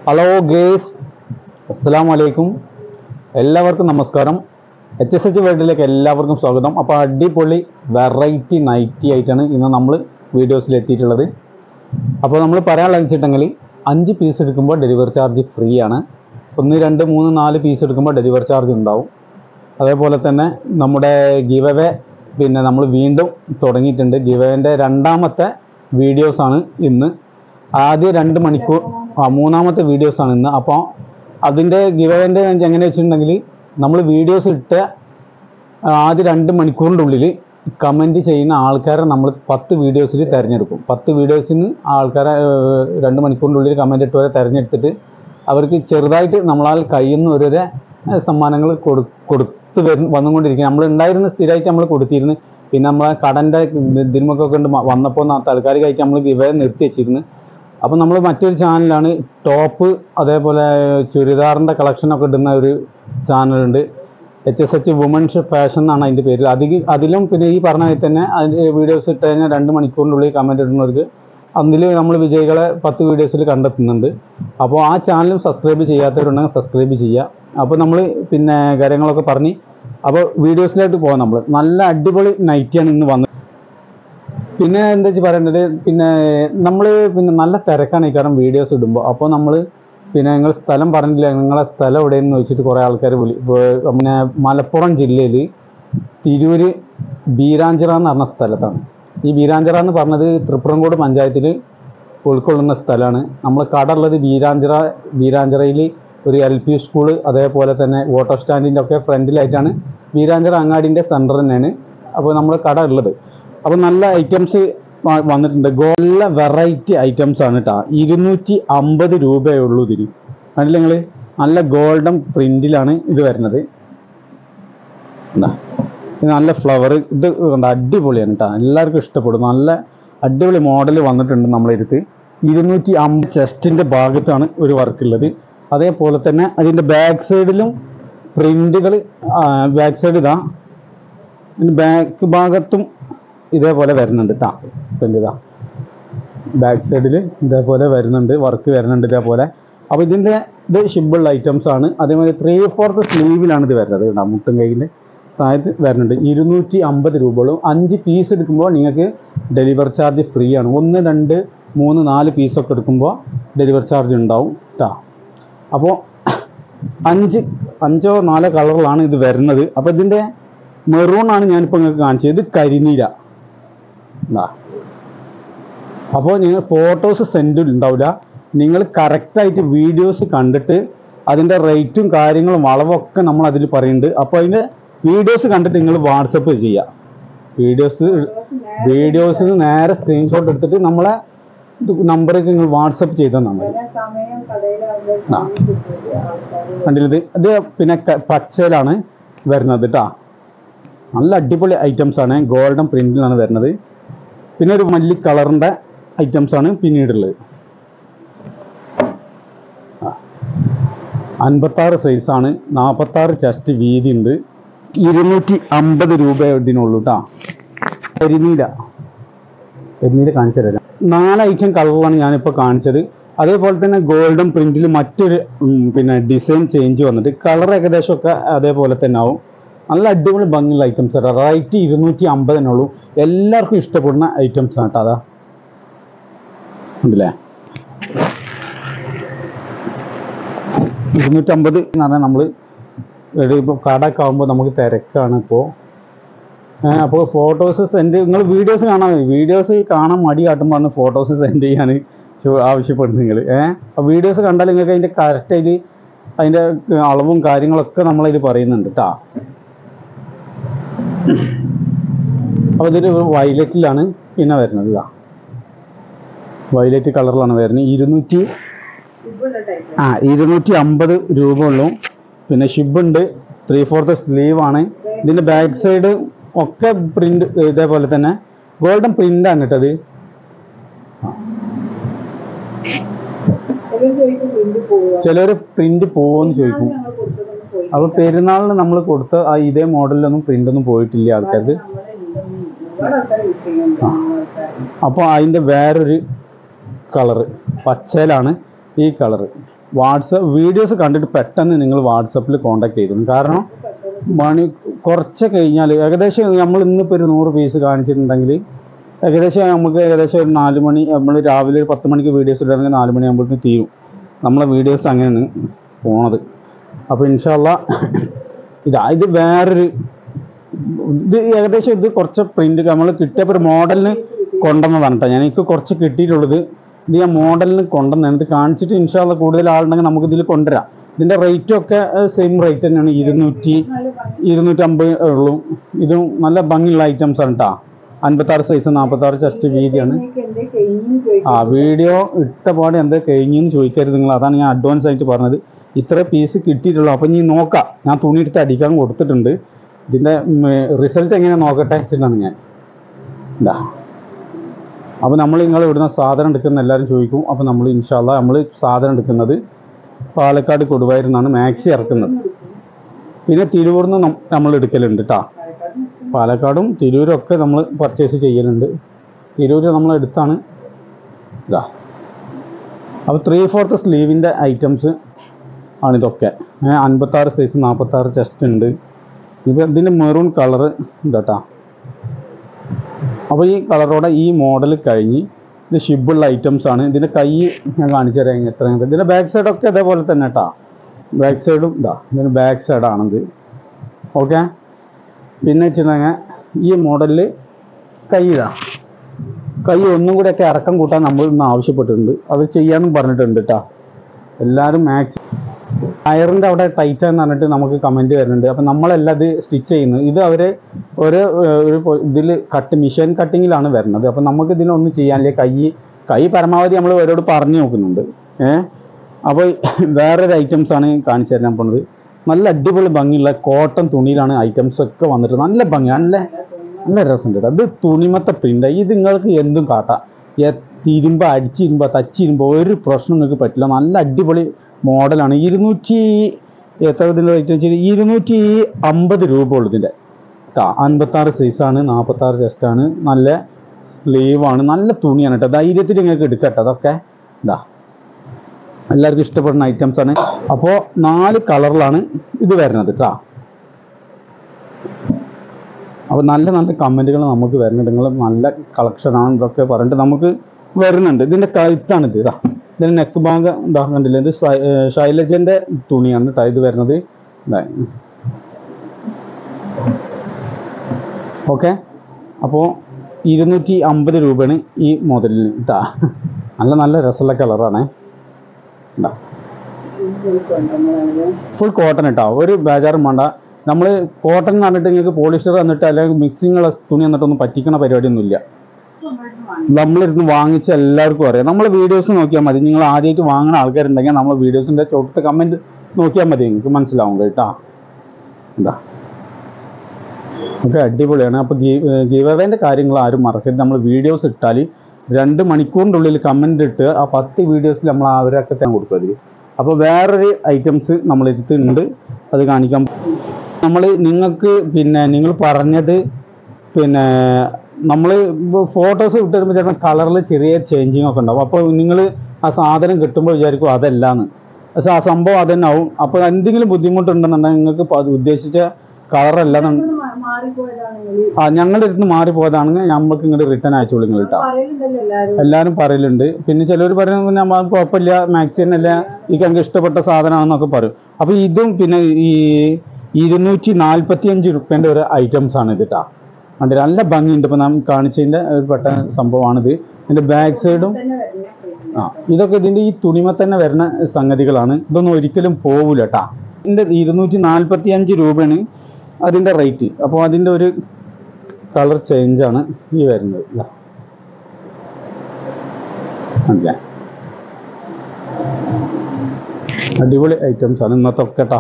Hello guys അസ്സാം വലൈക്കും എല്ലാവർക്കും നമസ്കാരം എച്ച് എസ് എച്ച് വേൾഡിലേക്ക് എല്ലാവർക്കും സ്വാഗതം അപ്പോൾ അടിപൊളി വെറൈറ്റി നൈറ്റി ആയിട്ടാണ് ഇന്ന് നമ്മൾ വീഡിയോസിൽ എത്തിയിട്ടുള്ളത് അപ്പോൾ നമ്മൾ പറയാനുള്ളത് വെച്ചിട്ടുണ്ടെങ്കിൽ അഞ്ച് പീസ് എടുക്കുമ്പോൾ ഡെലിവറി ചാർജ് ഫ്രീ ആണ് ഒന്ന് രണ്ട് മൂന്ന് നാല് പീസ് എടുക്കുമ്പോൾ ഡെലിവറി ചാർജ് ഉണ്ടാവും അതേപോലെ തന്നെ നമ്മുടെ ഗിവ് അവേ പിന്നെ നമ്മൾ വീണ്ടും തുടങ്ങിയിട്ടുണ്ട് ഗിവ് അവേൻ്റെ രണ്ടാമത്തെ വീഡിയോസാണ് ഇന്ന് ആദ്യ രണ്ട് മണിക്കൂർ ആ മൂന്നാമത്തെ വീഡിയോസാണ് ഇന്ന് അപ്പോൾ അതിൻ്റെ ഗിവ് അവേൻ്റെ എങ്ങനെ വെച്ചിട്ടുണ്ടെങ്കിൽ നമ്മൾ വീഡിയോസ് ഇട്ട ആദ്യ രണ്ട് മണിക്കൂറിൻ്റെ ഉള്ളിൽ കമൻറ്റ് ചെയ്യുന്ന ആൾക്കാരെ നമ്മൾ പത്ത് വീഡിയോസിൽ തിരഞ്ഞെടുക്കും പത്ത് വീഡിയോസിൽ നിന്ന് ആൾക്കാരെ ഏർ, രണ്ട് മണിക്കൂറിൻ്റെ ഉള്ളിൽ കമൻറ്റ് ഇട്ടവരെ തിരഞ്ഞെടുത്തിട്ട് അവർക്ക് ചെറുതായിട്ട് നമ്മളാൽ കഴിയുന്ന ഓരോരോ ഏർ, സമ്മാനങ്ങൾ കൊടു കൊടുത്ത് വരു വന്നുകൊണ്ടിരിക്കുക നമ്മൾ ഉണ്ടായിരുന്ന സ്ഥിരമായിട്ട് നമ്മൾ കൊടുത്തിരുന്നു പിന്നെ നമ്മളെ കടൻ്റെ ഇതിനുമൊക്കെ ഉണ്ട് വന്നപ്പോൾ താൽക്കാലികമായിട്ട് നമ്മൾ ഗിവേ നിർത്തി വെച്ചിരുന്നു അപ്പോൾ നമ്മൾ മറ്റൊരു ചാനലാണ് ടോപ്പ് അതേപോലെ ചുരിദാറിൻ്റെ കളക്ഷനൊക്കെ ഇടുന്ന ഒരു ചാനലുണ്ട് H S H women's fashion എന്നാണ് അതിൻ്റെ പേര് അതിൽ അതിലും പിന്നെ ഈ പറഞ്ഞ മാതിരി തന്നെ അതിൻ്റെ വീഡിയോസ് ഇട്ട് കഴിഞ്ഞാൽ രണ്ട് മണിക്കൂറിനുള്ളിൽ കമൻറ്റ് ഇടുന്നവർക്ക് അതിൽ നമ്മൾ വിജയികളെ പത്ത് വീഡിയോസിൽ കണ്ടെത്തുന്നുണ്ട് അപ്പോൾ ആ ചാനലും സബ്സ്ക്രൈബ് ചെയ്യാത്തവരുണ്ടെങ്കിൽ സബ്സ്ക്രൈബ് ചെയ്യുക അപ്പോൾ നമ്മൾ പിന്നെ കാര്യങ്ങളൊക്കെ പറഞ്ഞ് അപ്പോൾ വീഡിയോസിലായിട്ട് പോകാം നമ്മൾ നല്ല അടിപൊളി നൈറ്റിയാണ് ഇന്ന് വന്നത് പിന്നെ എന്താ വെച്ച് പറയേണ്ടത് പിന്നെ നമ്മൾ പിന്നെ നല്ല തിരക്കാണ് ഈ കാരണം വീഡിയോസ് ഇടുമ്പോൾ അപ്പോൾ നമ്മൾ പിന്നെ നിങ്ങൾ സ്ഥലം പറഞ്ഞില്ല നിങ്ങളെ സ്ഥലം എവിടെയെന്ന് ചോദിച്ചിട്ട് കുറേ ആൾക്കാർ വിളി വേ- പിന്നെ മലപ്പുറം ജില്ലയിൽ തിരൂര് ബീരാഞ്ചിറ എന്ന് പറഞ്ഞ സ്ഥലത്താണ് ഈ ബീരാഞ്ചിറ എന്ന് പറഞ്ഞത് തൃപ്രങ്കോട് പഞ്ചായത്തിൽ ഉൾക്കൊള്ളുന്ന സ്ഥലമാണ് നമ്മൾ കട ഉള്ളത് ബീരാഞ്ചിറ ബീരാഞ്ചിറയിൽ ഒരു എൽ പി സ്കൂള് അതേപോലെ തന്നെ ഓട്ടോ സ്റ്റാൻഡിൻ്റെ ഒക്കെ ഫ്രണ്ടിലായിട്ടാണ് ബീരാഞ്ചിറ അങ്ങാടിൻ്റെ സെൻറ്റർ തന്നെയാണ് അപ്പോൾ നമ്മൾ കട ഉള്ളത് അപ്പോൾ നല്ല ഐറ്റംസ് വന്നിട്ടുണ്ട് ഗോ- നല്ല വെറൈറ്റി ഐറ്റംസ് ആണ് കേട്ടോ ഇരുന്നൂറ്റി അമ്പത് രൂപയേ ഉള്ളൂ ഇതിന് കണ്ടില്ല നിങ്ങൾ നല്ല ഗോൾഡൻ പ്രിന്റിലാണ് ഇത് വരുന്നത് എന്താ ഇത് നല്ല ഫ്ലവർ ഇത് കണ്ട അടിപൊളിയാണ് കേട്ടോ എല്ലാവർക്കും ഇഷ്ടപ്പെടും നല്ല അടിപൊളി മോഡൽ വന്നിട്ടുണ്ട് നമ്മളെ അടുത്ത് ഇരുന്നൂറ്റി അമ്പത് ചെസ്റ്റിൻ്റെ ഭാഗത്താണ് ഒരു വർക്ക് ഉള്ളത് അതേപോലെ തന്നെ അതിൻ്റെ ബാക്ക് സൈഡിലും പ്രിന്റുകൾ ബാക്ക് സൈഡ് ഇതാ ബാക്ക് ഭാഗത്തും ഇതേപോലെ വരുന്നുണ്ട് കേട്ടോ പ്രിന്റ് ഇതാ ബാക്ക് സൈഡിൽ ഇതേപോലെ വരുന്നുണ്ട് വർക്ക് വരുന്നുണ്ട് ഇതേപോലെ അപ്പോൾ ഇതിൻ്റെ ഇത് ഷിബിൾ ഐറ്റംസ് ആണ് അതേമാതിരി ത്രീ ഫോർത്ത് സ്ലീവിലാണ് ഇത് വരുന്നത് കേട്ടോ മുട്ടും കൈയിൻ്റെ താഴത്ത് വരുന്നുണ്ട് ഇരുന്നൂറ്റി അമ്പത് രൂപകളും അഞ്ച് പീസ് എടുക്കുമ്പോൾ നിങ്ങൾക്ക് ഡെലിവറി ചാർജ് ഫ്രീ ആണ് ഒന്ന് രണ്ട് മൂന്ന് നാല് പീസൊക്കെ എടുക്കുമ്പോൾ ഡെലിവറി ചാർജ് ഉണ്ടാവും കേട്ടോ അപ്പോൾ അഞ്ച് അഞ്ചോ നാലോ കളറിലാണ് ഇത് വരുന്നത് അപ്പോൾ ഇതിൻ്റെ മെറൂൺ ആണ് ഞാനിപ്പോൾ നിങ്ങൾക്ക് കാണിച്ചത് ഇത് കരിനീല എന്താ അപ്പോൾ നിങ്ങൾ ഫോട്ടോസ് സെൻഡ് ഉണ്ടാവില്ല നിങ്ങൾ കറക്റ്റായിട്ട് വീഡിയോസ് കണ്ടിട്ട് അതിൻ്റെ റേറ്റും കാര്യങ്ങളും വളവൊക്കെ നമ്മൾ അതിൽ പറയുന്നുണ്ട് അപ്പോൾ അതിൻ്റെ വീഡിയോസ് കണ്ടിട്ട് നിങ്ങൾ വാട്സപ്പ് ചെയ്യുക വീഡിയോസ് വീഡിയോസിന് നേരെ സ്ക്രീൻഷോട്ട് എടുത്തിട്ട് നമ്മളെ നമ്പറിലേക്ക് നിങ്ങൾ വാട്സപ്പ് ചെയ്താൽ മതി സമയം കടയിലാകുമ്പോൾ ആ. സമയം കിട്ടില്ല ആൾക്കാര് കണ്ടില്ലേ ഇത് പിന്നെ ക- പച്ചയിലാണ് വരുന്നത് കേട്ടോ നല്ല അടിപൊളി ഐറ്റംസ് ആണ് ഗോൾഡൻ പ്രിന്റിലാണ് വരുന്നത് പിന്നെ ഒരു മല്ലി കളറിൻ്റെ ഐറ്റംസ് ആണ് പിന്നീടുള്ളത് അൻപത്താറ് സൈസാണ് നാൽപ്പത്താറ് ചെസ്റ്റ് വീതി ഉണ്ട് ഇരുന്നൂറ്റി അമ്പത് രൂപ ഇതിനുള്ളൂ കേട്ടോ കരിനീല കരിനീല കാണിച്ചു തരാം നാല് ഐറ്റം കളറിലാണ് ഞാനിപ്പോൾ കാണിച്ചത് അതേപോലെ തന്നെ ഗോൾഡൻ പ്രിന്റിൽ മറ്റൊരു ഉം, പിന്നെ ഡിസൈൻ ചേഞ്ച് വന്നിട്ട് കളർ ഏകദേശം ഒക്കെ അതേപോലെ തന്നെ ആവും നല്ല അടിപൊളി ഭംഗിയുള്ള ഐറ്റംസ് റേറ്റ് ഇരുന്നൂറ്റി അമ്പതിനേ ഉള്ളൂ എല്ലാവർക്കും ഇഷ്ടപ്പെടുന്ന ഐറ്റംസ് ആണ് കേട്ടോ അതാ ഉണ്ടല്ലേ ഇരുന്നൂറ്റമ്പത് എന്ന് പറഞ്ഞാൽ നമ്മൾ ഇപ്പോൾ കടയൊക്കെ ആകുമ്പോൾ നമുക്ക് തിരക്കാണ് ഇപ്പോൾ അപ്പോൾ ഫോട്ടോസ് സെൻഡ് നിങ്ങൾ വീഡിയോസ് കാണാൻ വീഡിയോസ് കാണാൻ മടി കാട്ടുമ്പോൾ ഫോട്ടോസ് സെൻഡ് ചെയ്യാൻ ചോ- ആവശ്യപ്പെടുന്നത് നിങ്ങൾ ഏഹ് അപ്പോൾ വീഡിയോസ് കണ്ടാൽ നിങ്ങൾക്ക് അതിൻ്റെ കറക്റ്റായിട്ട് അതിൻ്റെ അളവും കാര്യങ്ങളൊക്കെ നമ്മളതിൽ പറയുന്നുണ്ട് കേട്ടോ അപ്പോൾ ഇതൊരു വയലറ്റിലാണ് പിന്നെ വരുന്നത് ഇതാ വയലറ്റ് കളറിലാണ് വരുന്നത് ഇരുന്നൂറ്റി ഇവിടുള്ള ടൈപ്പ് ആ ഇരുന്നൂറ്റി അമ്പത് രൂപ ഉള്ളൂ പിന്നെ ഷിബ് ഉണ്ട് ത്രീ ഫോർത്ത് സ്ലീവ് ആണ് ഇതിന്റെ ബാക്ക് സൈഡ് ഒക്കെ പ്രിന്റ് ഇതേപോലെ തന്നെ ഗോൾഡൻ പ്രിന്റ് ആണ് കേട്ടത് ചിലർ ചോദിക്കും പ്രിന്റ് പോവുക ചിലർ പ്രിന്റ് പോകുമെന്ന് ചോദിക്കും ഞങ്ങൾ കൊടുത്തതൊന്നും പോയി അപ്പൊ പെരുന്നാളിന് നമ്മൾ കൊടുത്ത ആ ഇതേ മോഡലിലൊന്നും പ്രിന്റ് ഒന്നും പോയിട്ടില്ല ആൾക്കാർക്ക് നമ്മളെ ഒരുപാട് ആൾക്കാർ യൂസ് ചെയ്യുന്നുണ്ട് ആൾക്കാർ അപ്പോൾ അതിന്റെ വേറൊരു കളറ് പച്ചയിലാണ് ഈ കളറ് വാട്സപ്പ് വീഡിയോസ് കണ്ടിട്ട് പെട്ടെന്ന് നിങ്ങൾ വാട്സപ്പിൽ കോൺടാക്ട് ചെയ്തു കാരണം മണി കുറച്ച് കഴിഞ്ഞാൽ ഏകദേശം നമ്മൾ ഇന്നിപ്പോൾ ഒരു നൂറ് പീസ് കാണിച്ചിട്ടുണ്ടെങ്കിൽ ഏകദേശം നമുക്ക് ഏകദേശം ഒരു നാല് മണി നമ്മൾ രാവിലെ ഒരു പത്ത് മണിക്ക് വീഡിയോസ് ഇടുകയാണെങ്കിൽ നാല് മണിയാകുമ്പോഴത്തേക്ക് തീരും നമ്മളെ വീഡിയോസ് അങ്ങനെയാണ് പോണത് അപ്പോൾ ഇൻഷാല്ല ഇതാ ഇത് വേറൊരു ഇത് ഏകദേശം ഇത് കുറച്ച് പ്രിന്റ് നമ്മൾ കിട്ടിയപ്പോൾ ഒരു മോഡലിന് കൊണ്ടുവന്നതാണ് കേട്ടോ ഞാൻ എനിക്ക് കുറച്ച് കിട്ടിയിട്ടുള്ളത് ഇത് ഞാൻ മോഡലിന് കൊണ്ടുവന്നതാണ് ഇത് കാണിച്ചിട്ട് ഇൻഷാല്ല കൂടുതൽ ആളുണ്ടെങ്കിൽ നമുക്ക് ഇതിൽ കൊണ്ടുവരാം ഇതിൻ്റെ റേറ്റും ഒക്കെ സെയിം റേറ്റ് തന്നെയാണ് ഇരുന്നൂറ്റി നല്ല ഭംഗി ഇരുന്നൂറ്റമ്പത് ഉള്ളൂ ഇതും നല്ല ഭംഗിയുള്ള ഐറ്റംസ് ആണ് കേട്ടോ അൻപത്താറ് സൈസ് നാൽപ്പത്താറ് ചെസ്റ്റ് വീതിയാണ് നിങ്ങൾക്ക് എന്തേ കഴിഞ്ഞു ആ വീഡിയോ ഇട്ട പാടെ എന്താ കഴിഞ്ഞെന്ന് ചോദിക്കരുത് നിങ്ങൾ അതാണ് ഞാൻ അഡ്വാൻസ് ആയിട്ട് പറഞ്ഞത് ഇത്ര പീസ് കിട്ടിയിട്ടുള്ളൂ അപ്പം നീ നോക്കാം ഞാൻ തുണി എടുത്ത് അടിക്കാൻ കൊടുത്തിട്ടുണ്ട് ഇതിൻ്റെ റിസൾട്ട് എങ്ങനെ നോക്കട്ടെ വെച്ചിട്ടാണ് ഞാൻ എന്താ അപ്പോൾ നമ്മൾ നിങ്ങൾ ഇവിടുന്ന് സാധനം എടുക്കുന്ന എല്ലാവരും ചോദിക്കും അപ്പോൾ നമ്മൾ ഇൻഷാല്ല നമ്മൾ സാധനം എടുക്കുന്നത് പാലക്കാട് കൊടുവായൂരിൽ നിന്നാണ് മാക്സി ഇറക്കുന്നത് പിന്നെ തിരൂരിൽ നിന്ന് നമ്മൾ എടുക്കലുണ്ട് കേട്ടോ പാലക്കാടും തിരൂരും ഒക്കെ നമ്മൾ പർച്ചേസ് ചെയ്യലുണ്ട് തിരൂര് നമ്മൾ എടുത്താണ് ഇതാ അപ്പോൾ ത്രീ ഫോർത്ത് സ്ലീവിൻ്റെ ഐറ്റംസ് ആണിതൊക്കെ അൻപത്താറ് സൈസ് നാൽപ്പത്താറ് ചെസ്റ്റ് ഉണ്ട് ഇത് ഇതിൻ്റെ മെറൂൺ കളറ് ഇതാട്ടാ അപ്പോൾ ഈ കളറോടെ ഈ മോഡൽ കഴിഞ്ഞ് ഇത് ഷിബുള്ള ഐറ്റംസ് ആണ് ഇതിൻ്റെ കൈ ഞാൻ കാണിച്ചു തരാം എത്ര ഇതിൻ്റെ ബാക്ക് സൈഡൊക്കെ ഇതേപോലെ തന്നെ കേട്ടാ ബാക്ക് സൈഡും ഇതാ ഇതിന് ബാക്ക് സൈഡാണിത് ഓക്കെ പിന്നെ വെച്ചിട്ടുണ്ടെങ്കിൽ ഈ മോഡലിൽ കൈ ഇതാ കൈ ഒന്നും കൂടെ ഒക്കെ ഇറക്കം കൂട്ടാൻ നമ്മൾ ഇന്ന് ആവശ്യപ്പെട്ടിട്ടുണ്ട് അത് ചെയ്യാനും പറഞ്ഞിട്ടുണ്ട് കേട്ടോ എല്ലാവരും മാക്സ് ടയറിൻ്റെ അവിടെ ടൈറ്റ് എന്ന് പറഞ്ഞിട്ട് നമുക്ക് കമൻറ്റ് വരുന്നുണ്ട് അപ്പം നമ്മളല്ല ഇത് സ്റ്റിച്ച് ചെയ്യുന്നത് ഇത് അവർ ഒരു ഏർ, ഒരു ഇതിൽ കട്ട് മിഷൻ കട്ടിങ്ങിലാണ് വരുന്നത് അപ്പം നമുക്ക് ഇതിനൊന്നും ചെയ്യാനില്ല കൈ കൈ പരമാവധി നമ്മൾ അവരോട് പറഞ്ഞു നോക്കുന്നുണ്ട് ഏഹ് അപ്പോൾ വേറൊരു ഐറ്റംസ് ആണ് കാണിച്ചു തരാൻ പോണത് നല്ല അടിപൊളി ഭംഗിയുള്ള കോട്ടൺ തുണിയിലാണ് ഐറ്റംസ് ഒക്കെ വന്നിട്ട് നല്ല ഭംഗി നല്ല നല്ല രസമുണ്ട് കേട്ടോ. അത് തുണിമത്തെ പ്രിൻ്റ് ഇത് നിങ്ങൾക്ക് എന്തും കാട്ടാം എ- തിരുമ്പ അടിച്ചിരുമ്പ തച്ചിരുമ്പ ഒരു പ്രശ്നം നിങ്ങൾക്ക് പറ്റില്ല നല്ല അടിപൊളി മോഡലാണ് ഇരുന്നൂറ്റി എത്ര ഇതിൻ്റെ റേറ്റ് വെച്ചാൽ ഇരുന്നൂറ്റി അമ്പത് രൂപ ഉള്ളു ഇതിൻ്റെ കേട്ടോ അൻപത്താറ് സൈസാണ് നാൽപ്പത്താറ് ചെസ്റ്റാണ് നല്ല സ്ലീവാണ് നല്ല തുണിയാണ് കേട്ടോ ധൈര്യത്തിൽ നിങ്ങൾക്ക് എടുക്കട്ടെ അതൊക്കെ ഇതാ എല്ലാവർക്കും ഇഷ്ടപ്പെടുന്ന ഐറ്റംസ് ആണ് അപ്പോൾ നാല് കളറിലാണ് ഇത് വരുന്നത് കേട്ടോ അപ്പോൾ നല്ല നല്ല കമൻറ്റുകൾ നമുക്ക് വരുന്നുണ്ട് നിങ്ങൾ നല്ല കളക്ഷനാണ് ഇതൊക്കെ പറഞ്ഞിട്ട് നമുക്ക് വരുന്നുണ്ട് ഇതിൻ്റെ കഴുത്താണിത് ഇതാ ഇതിൻ്റെ നെക്ക് ഭാഗം ഇതാ കണ്ടില്ലേ ഇത് ശൈ- ഏർ ശൈലജൻ്റെ തുണിയാണ് കേട്ടോ ഇത് വരുന്നത് ഇതാ ഓക്കെ അപ്പോൾ ഇരുന്നൂറ്റി അമ്പത് രൂപയാണ് ഈ മോഡലിന് കേട്ടോ നല്ല നല്ല രസമുള്ള കളറാണേ ഇതാ ഫുൾ കോട്ടൺ കേട്ടോ ഒരു ബേജാറും വേണ്ട നമ്മൾ കോട്ടൺ എന്ന് പറഞ്ഞിട്ട് നിങ്ങൾക്ക് പോളിസ്റ്റർ വന്നിട്ട് അല്ലെങ്കിൽ മിക്സിങ് ഉള്ള തുണി വന്നിട്ടൊന്നും പറ്റിക്കണ പരിപാടിയൊന്നുമില്ല നമ്മളിരുന്ന് വാങ്ങിച്ച എല്ലാവർക്കും അറിയാം നമ്മൾ വീഡിയോസ് നോക്കിയാൽ മതി നിങ്ങൾ ആദ്യമായിട്ട് വാങ്ങുന്ന ആൾക്കാരുണ്ടെങ്കിൽ നമ്മൾ വീഡിയോസിൻ്റെ ചോട്ടത്തെ കമൻറ്റ് നോക്കിയാൽ മതി നിങ്ങൾക്ക് മനസ്സിലാവും കേട്ടോ എന്താ ഒക്കെ അടിപൊളിയാണ് അപ്പോൾ ഗീവ് അവേൻ്റെ കാര്യങ്ങൾ ആരും മറക്കരുത് നമ്മൾ വീഡിയോസ് ഇട്ടാൽ രണ്ട് മണിക്കൂറിൻ്റെ ഉള്ളിൽ കമൻ്റ് ഇട്ട് ആ പത്ത് വീഡിയോസിൽ നമ്മൾ അവരൊക്കെ തന്നെ കൊടുക്കും അതിൽ അപ്പോൾ വേറൊരു ഐറ്റംസ് നമ്മൾ ഉണ്ട് അത് കാണിക്കാം നമ്മൾ നിങ്ങൾക്ക് പിന്നെ നിങ്ങൾ പറഞ്ഞത് പിന്നെ നമ്മൾ ഫോട്ടോസ് വിട്ട് വരുമ്പോൾ ചിലപ്പോൾ കളറിൽ ചെറിയ ചേഞ്ചിങ് ഒക്കെ ഉണ്ടാവും അപ്പോൾ നിങ്ങൾ ആ സാധനം കിട്ടുമ്പോൾ വിചാരിക്കും അതല്ലാന്ന് പക്ഷെ ആ സംഭവം അതന്നെ ആവും അപ്പോൾ എന്തെങ്കിലും ബുദ്ധിമുട്ടുണ്ടെന്നുണ്ടെങ്കിൽ നിങ്ങൾക്ക് ഇപ്പൊ അത് ഉദ്ദേശിച്ച കളറല്ല മാറിപ്പോയതാണെങ്കിൽ ആ ഞങ്ങളുടെ അടുത്ത് മാറിപ്പോയതാണെങ്കിൽ നമ്മൾക്ക് ഇങ്ങോട്ട് റിട്ടേൺ അയച്ചോളൂ നിങ്ങൾ കേട്ടോ പറയലുണ്ടല്ലോ എല്ലാരും എല്ലാവരും പറയലുണ്ട് പിന്നെ ചിലർ പറയുന്നത് നമ്മൾ കുഴപ്പമില്ല മാക്സിമം അല്ല ഈ എനിക്ക് ഇഷ്ടപ്പെട്ട സാധനമാണെന്നൊക്കെ പറയും അപ്പോൾ ഇതും പിന്നെ ഈ ഇരുന്നൂറ്റി നാൽപ്പത്തി അഞ്ച് റുപ്യേൻ്റെ ഒരു ഐറ്റംസ് ആണ് ഇത് കേട്ടോ കണ്ടില്ലേ നല്ല ഭംഗിയുണ്ട് ഇപ്പോൾ നാം കാണിച്ചതിൻ്റെ ഒരു പെട്ട സംഭവമാണിത് ഇതിൻ്റെ ബാക്ക് സൈഡും തന്നെ വരുന്ന ആ ഇതൊക്കെ ഇതിൻ്റെ ഈ തുണിമ തന്നെ വരുന്ന സംഗതികളാണ് ഇതൊന്നും ഒരിക്കലും പോവില്ല കേട്ടാ ഇതിൻ്റെ ഇരുന്നൂറ്റി നാൽപ്പത്തി അഞ്ച് രൂപയാണ് അതിൻ്റെ റേറ്റ് അപ്പോൾ അതിൻ്റെ ഒരു കളർ ചേഞ്ചാണ് ഈ വരുന്നത് ഇതാ. കണ്ടില്ലേ? അടിപൊളി ഐറ്റംസ് ആണ് ഇന്നത്തെ ഒക്കെ കേട്ടോ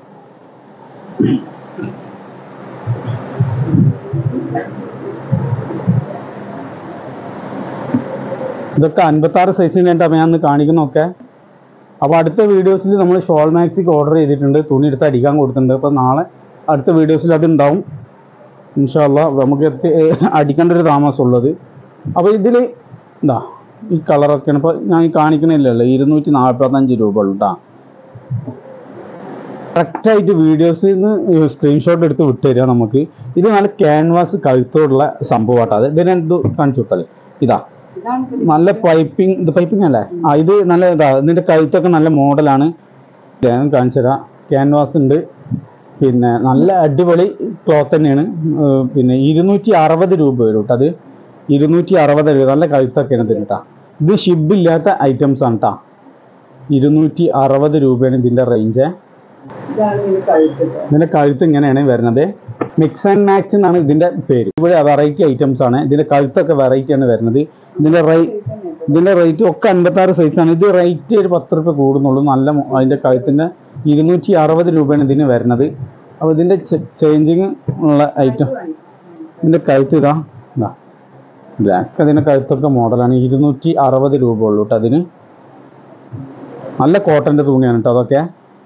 ഇതൊക്കെ അൻപത്താറ് സൈസിൻ്റെ അപ്പം ഞാൻ ഒന്ന് കാണിക്കുന്നൊക്കെ അപ്പോൾ അടുത്ത വീഡിയോസിൽ നമ്മൾ ഷോൾ മാക്സിക്ക് ഓർഡർ ചെയ്തിട്ടുണ്ട് തുണി എടുത്ത് അടിക്കാൻ കൊടുത്തിട്ടുണ്ട് അപ്പോൾ നാളെ അടുത്ത വീഡിയോസിൽ അത് ഉണ്ടാവും ഇൻഷാല്ല നമുക്ക് എത്തി അടിക്കേണ്ട ഒരു താമസമുള്ളത് അപ്പോൾ ഇതിൽ എന്താ ഈ കളറൊക്കെയാണ് ഇപ്പോൾ ഞാൻ ഈ കാണിക്കണില്ലല്ലോ ഇരുന്നൂറ്റി നാൽപ്പത്തഞ്ച് രൂപ ഉള്ളൂ കേട്ടോ കറക്റ്റായിട്ട് വീഡിയോസിൽ നിന്ന് സ്ക്രീൻഷോട്ട് എടുത്ത് വിട്ടുതരിക നമുക്ക് ഇത് നല്ല ക്യാൻവാസ് കഴുത്തോടുള്ള സംഭവമാട്ടോ അത് ഇതിനെ ഇത് കാണിച്ചു വിട്ടാൽ ഇതാ ഇതാണ് ഇപ്പൊ നല്ല പൈപ്പിംഗ് ഇത് പൈപ്പിംഗ് അല്ലേ ആ ഇത് നല്ല ഇതാ ഇതിന്റെ കഴുത്തൊക്കെ നല്ല മോഡലാണ് ഞാൻ കാണിച്ചു തരാം ക്യാൻവാസ് ഉണ്ട് പിന്നെ നല്ല അടിപൊളി ക്ലോത്ത് തന്നെയാണ് ഏർ പിന്നെ ഇരുന്നൂറ്റി അറുപത് രൂപ വരും കേട്ടോ അത് ഇരുന്നൂറ്റി അറുപത് രൂപ നല്ല കഴുത്തൊക്കെയാണ് ഇതിന് കേട്ടോ ഇത് ഷിബ് ഇല്ലാത്ത ഐറ്റംസ് ആണ് കേട്ടോ ഇരുന്നൂറ്റി അറുപത് രൂപയാണ് ഇതിന്റെ റേഞ്ച് ഇതാണ് ഇതിന് കഴുത്തത് ഇതിന്റെ കഴുത്ത് ഇങ്ങനെയാണ് വരുന്നത് മിക്സ് ആൻഡ് മാച്ച് എന്നാണ് ഇതിന്റെ പേര് ഇവിടെ വെറൈറ്റി ഐറ്റംസ് ആണ് ഇതിന്റെ കഴുത്തൊക്കെ വെറൈറ്റി ആണ് വരുന്നത് ഇതിന്റെ റേ ഇതിന്റെ റേറ്റ് ഒക്കെ അൻപത്താറ് സൈസാണ് ഇത് റേറ്റ് ഒരു പത്ത് റുപ്യ കൂടുന്നുള്ളൂ നല്ല മോ- അതിന്റെ കഴുത്തിന്റെ ഇരുന്നൂറ്റി അറുപത് രൂപയാണ് ഇതിന് വരുന്നത് അപ്പോൾ ഇതിന്റെ ചേഞ്ചിങ് ഉള്ള ഐറ്റം ഇതിന്റെ കഴുത്ത് ഇതാ ഇതാ ബ്ലാക്ക് അതിന്റെ കഴുത്തൊക്കെ മോഡലാണ് ഇരുന്നൂറ്റി അറുപത് രൂപ ഉള്ളൂ കേട്ടോ അതിന് നല്ല കോട്ടന്റെ തുണിയാണ് കേട്ടോ അതൊക്കെ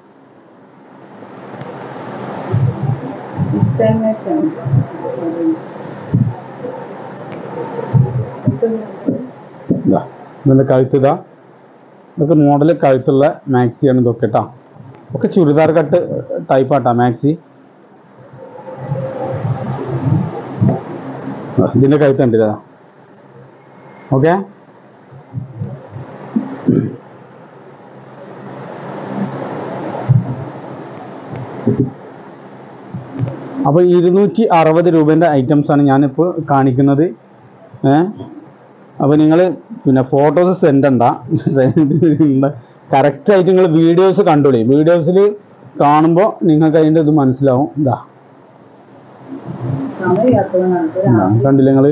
Ten minutes ആണ്. ഇതാ ഇതിന്റെ കഴുത്ത് ഇതാ ഇതൊക്കെ മോഡൽ കഴുത്തുള്ള മാക്സിയാണ് ഇതൊക്കെ കേട്ടോ ഒക്കെ ചുരിദാർ കട്ട് ടൈപ്പ് ആട്ടാ മാക്സി ആ, ഇതിന്റെ കഴുത്ത് ഉണ്ട് ഇതാ ഓക്കെ അപ്പോൾ ഇരുന്നൂറ്റി അറുപത് രൂപേൻ്റെ ഐറ്റംസ് ആണ് ഞാനിപ്പോൾ കാണിക്കുന്നത് ഏഹ് അപ്പോൾ നിങ്ങൾ പിന്നെ ഫോട്ടോസ് സെൻഡ് ചെയ്യണ്ട കറക്റ്റായിട്ട് നിങ്ങൾ വീഡിയോസ് കണ്ടോളി വീഡിയോസിൽ കാണുമ്പോൾ നിങ്ങൾക്ക് അതിൻ്റെ ഇത് മനസ്സിലാവും ഇതാ സമയമില്ലാത്തതുകൊണ്ടാണ്. ഇപ്പൊ ഇതാ, രാവിലെ കണ്ടില്ലേ നിങ്ങൾ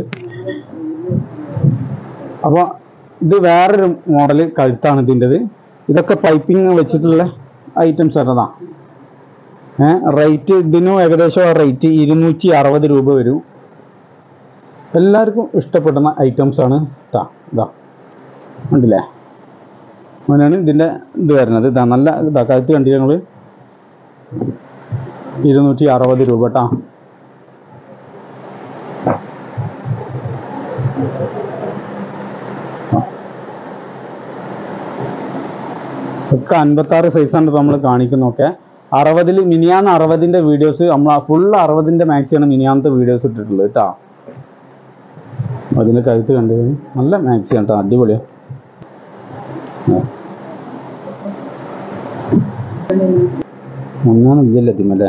അപ്പോൾ ഇത് വേറൊരു മോഡൽ കഴുത്താണ് ഇതിൻ്റെത് ഇതൊക്കെ പൈപ്പിംഗ് വെച്ചിട്ടുള്ള ഐറ്റംസ് ആണതാ ഏഹ് റേറ്റ് ഇതിനും ഏകദേശം റേറ്റ് ഇരുന്നൂറ്റി അറുപത് രൂപ വരും എല്ലാവർക്കും ഇഷ്ടപ്പെടുന്ന ഐറ്റംസ് ആണ് കേട്ടാ ഇതാ ഉണ്ടല്ലേ അങ്ങനെയാണ് ഇതിൻ്റെ ഇത് വരുന്നത് ഇതാ നല്ല ഇതാ കഴുത്ത് കണ്ടില്ല നിങ്ങൾ ഇരുന്നൂറ്റി അറുപത് രൂപ കേട്ടാ ഒക്കെ അൻപത്താറ് സൈസാണ് ഇപ്പോൾ നമ്മൾ കാണിക്കുന്നതൊക്കെ അറുപതിൽ മിനിയാന്ന് അറുപതിൻ്റെ വീഡിയോസ് നമ്മൾ ഫുൾ അറുപതിൻ്റെ മാക്സിയാണ് മിനിയാന്നത്തെ വീഡിയോസ് ഇട്ടിട്ടുള്ളത് കേട്ടോ അതിൻ്റെ കഴുത്ത് കണ്ടു നല്ല മാക്സിയാണ് കേട്ടോ അടിപൊളിയാണ് മുന്നാണ് ഇല്ലല്ലോ ഇതിമല്ലേ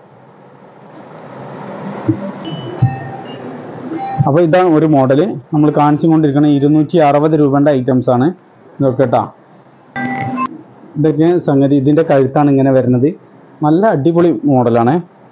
അപ്പോൾ ഇതാണ് ഒരു മോഡൽ നമ്മൾ കാണിച്ചു കൊണ്ടിരിക്കുന്ന ഇരുന്നൂറ്റി അറുപത് രൂപേൻ്റെ ഐറ്റംസ് ആണ് ഇതൊക്കെ കേട്ടോ ഇതൊക്കെ സംഗതി ഇതിൻ്റെ കഴുത്താണ് ഇങ്ങനെ വരുന്നത് നല്ല അടിപൊളി മോഡലാണ്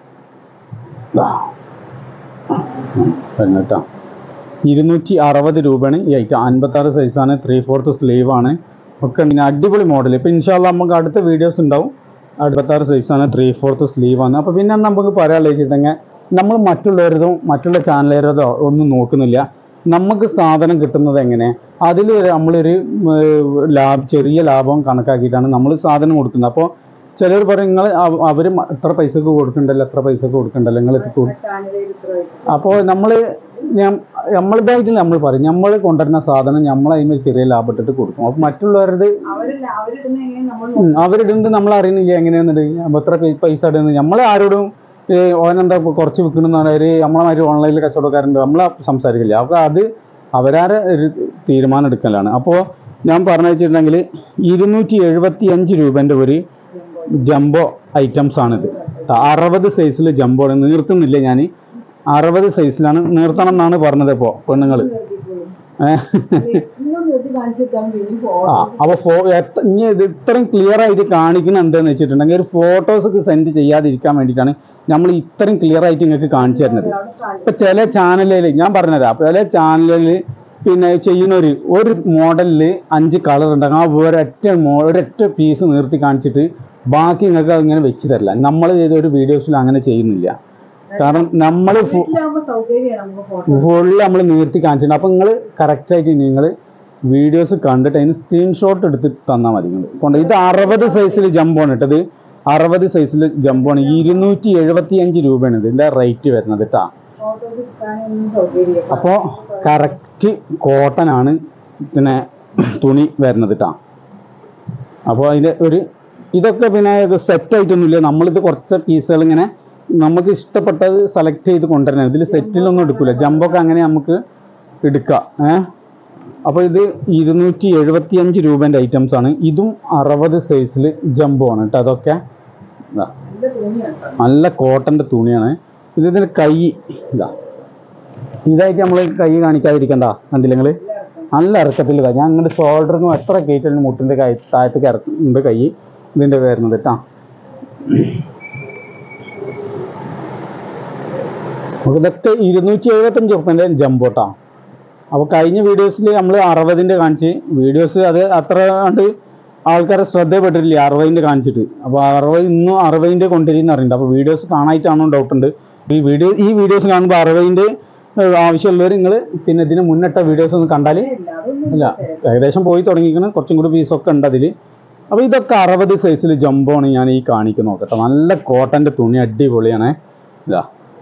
കേട്ടോ ഇരുന്നൂറ്റി അറുപത് രൂപയാണ് ഈ ഐറ്റം അൻപത്താറ് സൈസാണ് ത്രീ ഫോർത്ത് സ്ലീവ് ആണ് ഒക്കെ ഉണ്ട്. ഇങ്ങനെ അടിപൊളി മോഡൽ ഇപ്പം ഇൻഷാല്ല നമുക്ക് അടുത്ത വീഡിയോസ് ഉണ്ടാവും അൻപത്താറ് സൈസാണ് ത്രീ ഫോർത്ത് സ്ലീവ് ആണ് അപ്പോൾ പിന്നെ നമുക്ക് പറയാനുള്ളത് വെച്ചിട്ടുണ്ടെങ്കിൽ നമ്മൾ മറ്റുള്ളവരതും മറ്റുള്ള ചാനലുകാരതോ ഒന്നും നോക്കുന്നില്ല നമുക്ക് സാധനം കിട്ടുന്നത് എങ്ങനെ അതിൽ നമ്മളൊരു ലാഭ ചെറിയ ലാഭം കണക്കാക്കിയിട്ടാണ് നമ്മൾ സാധനം കൊടുക്കുന്നത് അപ്പോൾ ചിലർ പറയും നിങ്ങൾ അവർ എത്ര പൈസക്ക് കൊടുക്കണ്ടല്ലോ എത്ര പൈസക്ക് കൊടുക്കണ്ടല്ലോ നിങ്ങൾ ചാനലിൽ ഇത്ര വരും. അപ്പോൾ നമ്മൾ നമ്മളതായിട്ട് നമ്മൾ പറയും നമ്മൾ കൊണ്ടുവരുന്ന സാധനം നമ്മൾ അതിന് ചെറിയ ലാഭം ഇട്ടിട്ട് കൊടുക്കും അപ്പോൾ മറ്റുള്ളവരത് അവരല്ല അവരിടുന്ന എങ്ങനെ നമ്മൾ ഉം, അവരിടുന്നത് നമ്മൾ അറിയുന്നില്ല എങ്ങനെയാണെന്നുണ്ട് അപ്പോൾ എത്ര പൈ- പൈസ ഇടുന്നത് നമ്മൾ ആരോടും ഏ, ഓനെന്താ ഇപ്പൊ കുറച്ച് വിൽക്കണമെന്ന് പറഞ്ഞാൽ നമ്മളെ മാതിരി ഓൺലൈനിൽ കച്ചവടക്കാരുണ്ട് നമ്മൾ സംസാരിക്കില്ല അപ്പോൾ അത് അവരാരെ ഒരു തീരുമാനം എടുക്കലാണ് അപ്പോൾ ഞാൻ പറഞ്ഞു വെച്ചിട്ടുണ്ടെങ്കിൽ ഇരുന്നൂറ്റി എഴുപത്തി അഞ്ച് രൂപൻ്റെ ഒരു ജംബോ ഐറ്റംസ് ആണിത് അറുപത് സൈസിൽ ജംബോ നീർത്തുന്നില്ല ഞാൻ അറുപത് സൈസിലാണ് നീർത്തണം എന്നാണ് പറഞ്ഞത് ഇപ്പോൾ പെണ്ണുങ്ങൾ ഇന്നും നിർത്തി കാണിച്ചിട്ടാണ് പിന്നെ ആ അപ്പോൾ ഫോ എത്ര ഇനി ഇത് ഇത്രയും ക്ലിയർ ആയിട്ട് കാണിക്കുന്നത് എന്താണെന്ന് വെച്ചിട്ടുണ്ടെങ്കിൽ ഒരു ഫോട്ടോസൊക്കെ സെൻഡ് ചെയ്യാതിരിക്കാൻ വേണ്ടിയിട്ടാണ് നമ്മൾ ഇത്രയും ക്ലിയർ ആയിട്ട് നിങ്ങൾക്ക് കാണിച്ചു തരുന്നത് ഇപ്പൊ ചില ചാനലിൽ ഞാൻ പറഞ്ഞുതരാം അപ്പൊ ചില ചാനലിൽ പിന്നെ ചെയ്യുന്ന ഒരു ഒരു മോഡലിൽ അഞ്ച് കളർ ഉണ്ടാകും ആ ഒരൊറ്റ മോ ഒരൊറ്റ പീസ് നിർത്തി കാണിച്ചിട്ട് ബാക്കി നിങ്ങൾക്ക് അങ്ങനെ വെച്ച് തരില്ല നമ്മൾ ചെയ്ത ഒരു വീഡിയോസിൽ അങ്ങനെ ചെയ്യുന്നില്ല കാരണം നമ്മൾ വീട്ടിലാവുമ്പോ സൗകര്യമാണ് നമുക്ക് ഫോട്ടോ ഫുള്ള് നമ്മൾ നിർത്തി കാണിച്ചിട്ടുണ്ട് അപ്പം നിങ്ങൾ കറക്റ്റായിട്ട് നിങ്ങൾ വീഡിയോസ് കണ്ടിട്ട് അതിന് സ്ക്രീൻഷോട്ട് എടുത്ത് തന്നാൽ മതി നിങ്ങൾ കൊണ്ട് ഇത് അറുപത് സൈസിൽ ജമ്പാണ് ഇട്ടത് അറുപത് സൈസിൽ ജമ്പാണ് ഇരുന്നൂറ്റി എഴുപത്തി അഞ്ച് രൂപയാണ് ഇതിൻ്റെ റേറ്റ് വരുന്നത് കേട്ടോ ഫോട്ടോസ് എടുക്കാനൊന്നും സൗകര്യം അപ്പോൾ കറക്റ്റ് കോട്ടൺ ആണ് പിന്നെ തുണി വരുന്നത് കേട്ടോ അപ്പോൾ അതിൻ്റെ ഒരു ഇതൊക്കെ പിന്നെ സെറ്റ് ആയിട്ടൊന്നുമില്ല നമ്മളിത് കുറച്ച് പീസുകൾ ഇങ്ങനെ നമുക്ക് ഇഷ്ടപ്പെട്ടത് സെലക്ട് ചെയ്ത് കൊണ്ടുവരണം ഇതിൽ സെറ്റിലൊന്നും എടുക്കില്ല ജമ്പൊക്കെ അങ്ങനെ നമുക്ക് എടുക്കാം ഏ അപ്പോൾ ഇത് ഇരുന്നൂറ്റി എഴുപത്തി അഞ്ച് രൂപേൻ്റെ ഐറ്റംസ് ആണ് ഇതും അറുപത് സൈസിൽ ജംബോ ആണ് കേട്ടോ അതൊക്കെ ഇതാ നല്ല തുണിയാണ് കേട്ടോ. നല്ല കോട്ടൻ്റെ തുണിയാണ് ഇത് ഇതിന് കൈ ഇതാ ഇതായിട്ട് നമ്മൾ കൈ കാണിക്കാതിരിക്കണ്ട കണ്ടില്ല നിങ്ങൾ നല്ല ഇറക്കത്തിൽ ഇതാ ഞാൻ അങ്ങോട്ട് ഷോൾഡറിനും എത്ര കയറ്റലിന് മുട്ടിൻ്റെ കൈ താഴത്തേക്ക് ഇറക്കുന്നുണ്ട് കൈ ഇതിൻ്റെ വരുന്നത് കേട്ടോ അപ്പോൾ ഇതൊക്കെ ഇരുന്നൂറ്റി എഴുപത്തഞ്ച് ഉറുപ്പൻ്റെ ജമ്പോട്ടാ അപ്പോൾ കഴിഞ്ഞ വീഡിയോസിൽ നമ്മൾ അറുപതിൻ്റെ കാണിച്ച് വീഡിയോസ് അത് അത്ര കണ്ട് ആൾക്കാരെ ശ്രദ്ധപ്പെട്ടിട്ടില്ല അറുപതിൻ്റെ കാണിച്ചിട്ട് അപ്പോൾ അറുപത് ഇന്നും അറുപതിൻ്റെ കൊണ്ടുവരുന്ന അറിയുന്നുണ്ട് അപ്പോൾ വീഡിയോസ് കാണായിട്ടാണോ ഡൗട്ട് ഉണ്ട് ഈ വീഡിയോ ഈ വീഡിയോസ് കാണുമ്പോൾ അറുപതിൻ്റെ ആവശ്യമുള്ളവർ നിങ്ങൾ പിന്നെ ഇതിന് മുന്നിട്ട വീഡിയോസ് ഒന്ന് കണ്ടാൽ ഇല്ല, അതൊന്നും ഇല്ല ഏകദേശം പോയി തുടങ്ങിക്കണം കുറച്ചും കൂടി പീസൊക്കെ ഉണ്ട് അതിൽ അപ്പോൾ ഇതൊക്കെ അറുപത് സൈസിൽ ജംബോണ് ഞാൻ ഈ കാണിക്കുന്നത് നോക്കട്ടെ നല്ല കോട്ടൻ്റെ തുണി അടിപൊളിയാണ് ഇതാ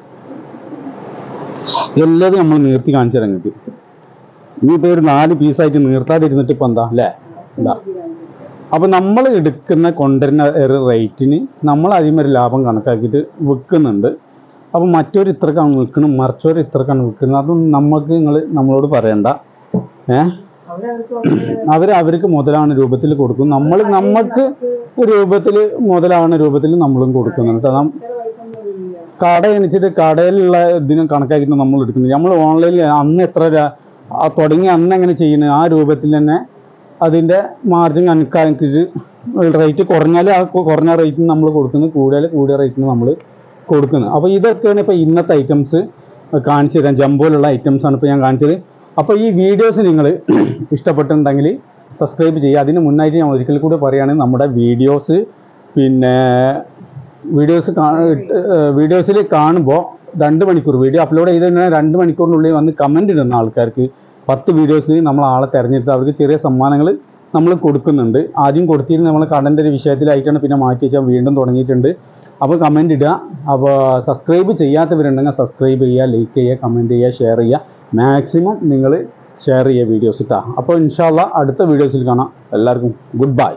എല്ലാതും നമ്മൾ നീർത്തി കാണിച്ചു തരാം നിങ്ങൾക്ക് ഇനിയിപ്പോൾ ഒരു നാല് പീസായിട്ട് നീർത്താതിരുന്നിട്ട് ഇപ്പം എന്താ അല്ലേ ഇതാ അപ്പോൾ നമ്മൾ എടുക്കുന്ന കൊണ്ടുവരുന്ന ഒരു റേറ്റിന് നമ്മൾ അതിന് ഒരു ലാഭം കണക്കാക്കിയിട്ട് വിൽക്കുന്നുണ്ട് അപ്പോൾ മറ്റൊരു ഇത്രക്കാണ് വിൽക്കണം മറിച്ചൊരു ഇത്രക്കാണ് വിൽക്കുന്നത് അതൊന്നും നമുക്ക് നിങ്ങൾ നമ്മളോട് പറയണ്ട ഏഹ് അവരവർക്ക് അവരുടെ അവർ അവർക്ക് മുതലാവുന്ന രൂപത്തിൽ കൊടുക്കും നമ്മൾ നമുക്ക് രൂപത്തിൽ മുതലാവുന്ന രൂപത്തിൽ നമ്മളും കൊടുക്കുന്നുണ്ട് കേട്ടോ നം- ഇത്ര പൈസ ഒന്നും ഇല്ല. കട എണിച്ചിട്ട് കടയിലുള്ള ഇതിന് കണക്കാക്കിയിട്ട് നമ്മൾ എടുക്കുന്നത് നമ്മൾ ഓൺലൈനിൽ അന്ന് എത്ര ര- ആ തുടങ്ങി അന്ന് എങ്ങനെ ചെയ്യുന്നത് ആ രൂപത്തിൽ തന്നെ അതിൻ്റെ മാർജിൻ കണക്കാക്കിയിട്ട് റേറ്റ് കുറഞ്ഞാൽ ആ കു- കുറഞ്ഞ റേറ്റിന് നമ്മൾ കൊടുക്കുന്നത് കൂടിയാൽ കൂടിയ റേറ്റിന് നമ്മൾ കൊടുക്കുന്നത് അപ്പോൾ ഇതൊക്കെയാണ് ഇപ്പോൾ ഇന്നത്തെ ഐറ്റംസ് കാണിച്ചു തരാം ജംബോയിലുള്ള ഐറ്റംസ് ആണ് ഇപ്പോൾ ഞാൻ കാണിച്ചത് അപ്പോൾ ഈ വീഡിയോസ് നിങ്ങൾ ഇഷ്ടപ്പെട്ടിട്ടുണ്ടെങ്കിൽ സബ്സ്ക്രൈബ് ചെയ്യുക അതിന് മുന്നായിട്ട് ഞാൻ ഒരിക്കൽ കൂടി പറയുകയാണെങ്കിൽ നമ്മുടെ വീഡിയോസ് പിന്നെ വീഡിയോസ് വീഡിയോസിൽ കാണുമ്പോൾ രണ്ട് മണിക്കൂർ വീഡിയോ അപ്ലോഡ് ചെയ്ത് കഴിഞ്ഞാൽ രണ്ട് മണിക്കൂറിനുള്ളിൽ വന്ന് കമൻ്റ് ഇടുന്ന ആൾക്കാർക്ക് പത്ത് വീഡിയോസിൽ നമ്മൾ ആളെ തിരഞ്ഞെടുത്ത് അവർക്ക് ചെറിയ സമ്മാനങ്ങൾ നമ്മൾ കൊടുക്കുന്നുണ്ട് ആദ്യം കൊടുത്തിരുന്ന നമ്മൾ കടൻ്റെ ഒരു വിഷയത്തിലായിട്ടാണ് പിന്നെ മാറ്റി വെച്ചാൽ വീണ്ടും തുടങ്ങിയിട്ടുണ്ട് അപ്പോൾ കമൻ്റ് ഇടുക അപ്പോൾ സബ്സ്ക്രൈബ് ചെയ്യാത്തവരുണ്ടെങ്കിൽ സബ്സ്ക്രൈബ് ചെയ്യുക ലൈക്ക് ചെയ്യുക കമൻറ്റ് ചെയ്യുക ഷെയർ ചെയ്യുക മാക്സിമം നിങ്ങൾ ഷെയർ ചെയ്യുക വീഡിയോസ് ഇട്ടാ അപ്പോൾ ഇൻഷാല്ല അടുത്ത വീഡിയോസിൽ കാണാം എല്ലാവർക്കും ഗുഡ് ബൈ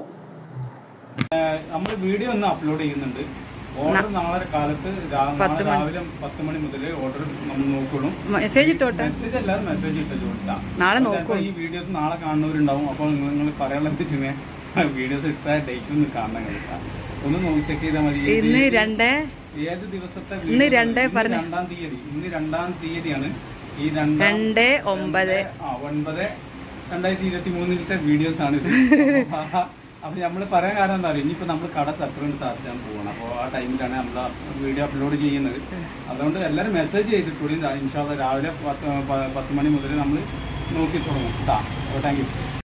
നമ്മൾ വീഡിയോ ഒന്ന് അപ്ലോഡ് ചെയ്യുന്നുണ്ട് ഓർഡർ നാളെ കാലത്ത് രാ- നാളെ രാവിലെ പത്ത് മണി മുതൽ ഓർഡർ നമ്മൾ നോക്കുള്ളൂ മെസ്സേജ് ഇട്ടോട്ടെ മെസ്സേജ് അല്ലാതെ മെസ്സേജ് ഇട്ട് കൊടുത്താ നാളെ അപ്പോൾ നോക്കൂ. ചിലപ്പോൾ ഈ വീഡിയോസ് നാളെ കാണുന്നവരുണ്ടാവും അപ്പോൾ നിങ്ങൾ നിങ്ങൾ പറയാനുള്ളത് വെച്ചാൽ വീഡിയോസ് ഇട്ട ഡേറ്റ് ഒന്ന് കാണാൻ കഴിയില്ല ഒന്ന് നോക്കി ചെക്ക് ചെയ്താൽ മതി ഏത് ഇന്ന് രണ്ട് ഏത് ദിവസത്തെ ഇന്ന് video- രണ്ട് ഇന്ന് പറഞ്ഞേ. രണ്ടാം തീയതി ഇന്ന് രണ്ടാം തീയതിയാണ് ഈ രണ്ടാം രണ്ട് ഒമ്പത് ആ ഒൻപത് രണ്ടായിരത്തി ഇരുപത്തി മൂന്നിലത്തെ വീഡിയോസ് ആണ് ഇത് അപ്പൊ നമ്മൾ പറയാൻ കാരണം എന്താ പറയുക ഇനിയിപ്പോ നമ്മൾ കട സെപ്പറേറ്റ് താഴ്ത്താൻ പോകണം അപ്പോൾ ആ ടൈമിലാണ് നമ്മൾ വീഡിയോ അപ്ലോഡ് ചെയ്യുന്നത് അതുകൊണ്ട് എല്ലാവരും മെസ്സേജ് ചെയ്തിട്ടുള്ളൂ ഇൻഷാല്ല രാവിലെ പത്ത് പ- പത്ത് മണി മുതൽ നമ്മൾ നോക്കി തുടങ്ങും കേട്ടോ താങ്ക് യു